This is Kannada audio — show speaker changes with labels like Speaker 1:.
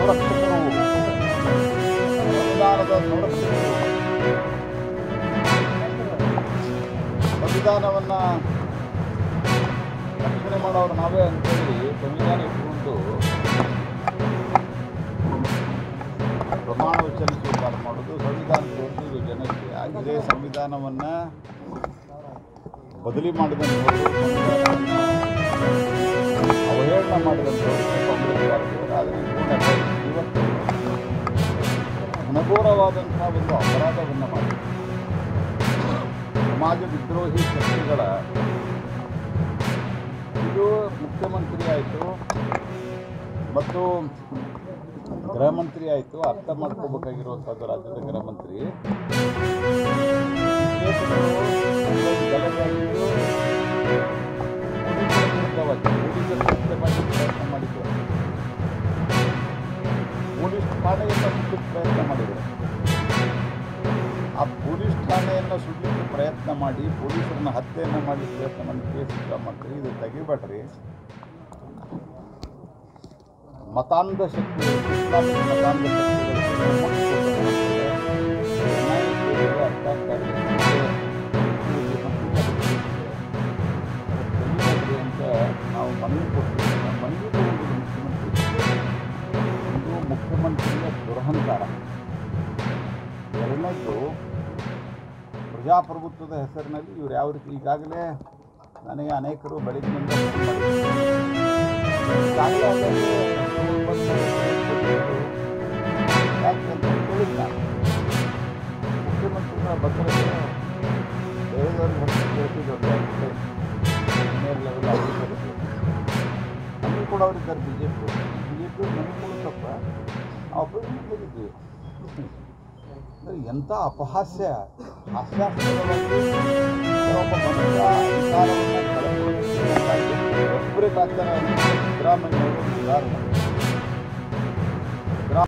Speaker 1: ಸಂರಕ್ಷಕರು ಸಂವಿಧಾನದ ಸಂರಕ್ಷಕರು ಸಂವಿಧಾನವನ್ನು ರಕ್ಷಣೆ ಮಾಡೋರು ನಾವೇ ಅಂತೇಳಿ ಸಂವಿಧಾನ ಇಟ್ಕೊಂಡು ಪ್ರಮಾಣ ವಚನ ಸ್ವೀಕಾರ ಮಾಡೋದು ಸಂವಿಧಾನ ತೋರಿಸೋದು ಜನಕ್ಕೆ ಆಗಿದೆ ಸಂವಿಧಾನವನ್ನು ಬದಲಿ ಮಾಡಿದಂಥವ್ರು ಸಂವಿಧಾನವನ್ನು ಅವಹೇಳನ ಮಾಡಿದಂಥವ್ರು ಕಾಂಗ್ರೆಸ್ ಪಾರ್ಟಿಯವರು ಅದನ್ನು ಇಟ್ಕೊಂಡು ಇವತ್ತು ಘನಘೋರವಾದಂಥ ಒಂದು ಅಪರಾಧವನ್ನು ಮಾಡಿ ಸಮಾಜ ವಿದ್ರೋಹಿ ಶಕ್ತಿಗಳ ಇದು ಮುಖ್ಯಮಂತ್ರಿ ಆಯಿತು ಮತ್ತು ಗೃಹ ಮಂತ್ರಿ ಆಯಿತು ಅರ್ಥ ಮಾಡ್ಕೋಬೇಕಾಗಿರುವಂಥದ್ದು ರಾಜ್ಯದ ಗೃಹ ಮಂತ್ರಿ ವಿದೇಶಗಳು ಒಂದೊಂದು ಗಲಭೆಯಾಗಿದ್ದು ಪೊಲೀಸರ ವಿರುದ್ಧವಾಗಿ ಪೊಲೀಸರು ಹತ್ಯೆ ಮಾಡಿ ಪ್ರಯತ್ನ ಮಾಡಿದ್ರು ಪೊಲೀಸ್ ಠಾಣೆಯನ್ನು ಸುಡಲಿಕ್ಕೆ ಪ್ರಯತ್ನ ಮಾಡಿದರು ಆ ಪೊಲೀಸ್ ಠಾಣೆಯನ್ನು ಸುಡಲಿಕ್ಕೆ ಪ್ರಯತ್ನ ಮಾಡಿ ಪೊಲೀಸರನ್ನ ಹತ್ಯೆಯನ್ನು ಮಾಡಲಿಕ್ಕೆ ಪ್ರಯತ್ನ ಮಾಡಿ ಕೇಸ್ ಇಷ್ಟ ಮಾಡ್ರಿ ಇದು ತೆಗಿಬೇಡ್ರಿ ಮತಾಂಧ ಶಕ್ತಿಗಳು ಇಸ್ಲಾಮಿಕ್ ಮತಾಂಧ ಶಕ್ತಿಗಳು ಅರ್ಥ ಆಗ್ತಾ ಇದೆ. ತೆಗಿಬೇಡ್ರಿ ಅಂತ ನಾವು ಮನವಿ ಕೊಡ್ತೀವಿ ಆ ಮನವಿ ತಗೊಂಡಿದ್ದು ಮುಖ್ಯಮಂತ್ರಿ ಒಂದು ಮುಖ್ಯಮಂತ್ರಿಯ ದುರಹಂಕಾರ ಎರಡನೇದ್ದು ಪ್ರಜಾಪ್ರಭುತ್ವದ ಹೆಸರಿನಲ್ಲಿ ಇವ್ರು ಯಾವ ರೀತಿ ಈಗಾಗಲೇ ನನಗೆ ಅನೇಕರು ಬೆಳಗ್ಗಿನಿಂದ ಫೋನ್ ಮಾಡಿದ್ರು. ಈಗಾಗಲೇ ಅದರಲ್ಲಿ ತಗೊಂಡ್ ಬಂದು ಕೊಟ್ಟಿದ್ರು. ಯಾಕೆ ಅಂತ ಕೇಳಿದ್ದು ನಾನು ಮುಖ್ಯಮಂತ್ರಿಗಳ ಭದ್ರತೆ ಬೇರೆದವ್ರಿಗೆ ಹೊರತು ಕೇಳ್ತಿದ್ರು ಸೀನಿಯರ್ ಲೆವೆಲ್ ಆಫೀಸರ್ಸ್ ನಮಗೂ ಕೂಡ ಅವರಿದ್ದಾರೆ B J P B J P ನಮಗೂ ಕೂಡ ತಪ್ಪ ಆಪರೇಷನ್ ತೆಗಿದ್ವಿ ಅಂದರೆ ಎಂಥ ಅಪಹಾಸ್ಯ ಹಾಸ್ಯಾಸ್ಪದವಾಗಿ ಒಬ್ಬ ಮನುಷ್ಯ ಅಧಿಕಾರವನ್ನು ಕಳೆದುಕೊಳ್ಳೋದಕ್ಕೆ ಡೆಸ್ಪರೇಟ್ ಆಗ್ತಾನೆ ಅಂತ ಸಿದ್ದರಾಮಯ್ಯ ಅವರು ಉದಾಹರಣೆ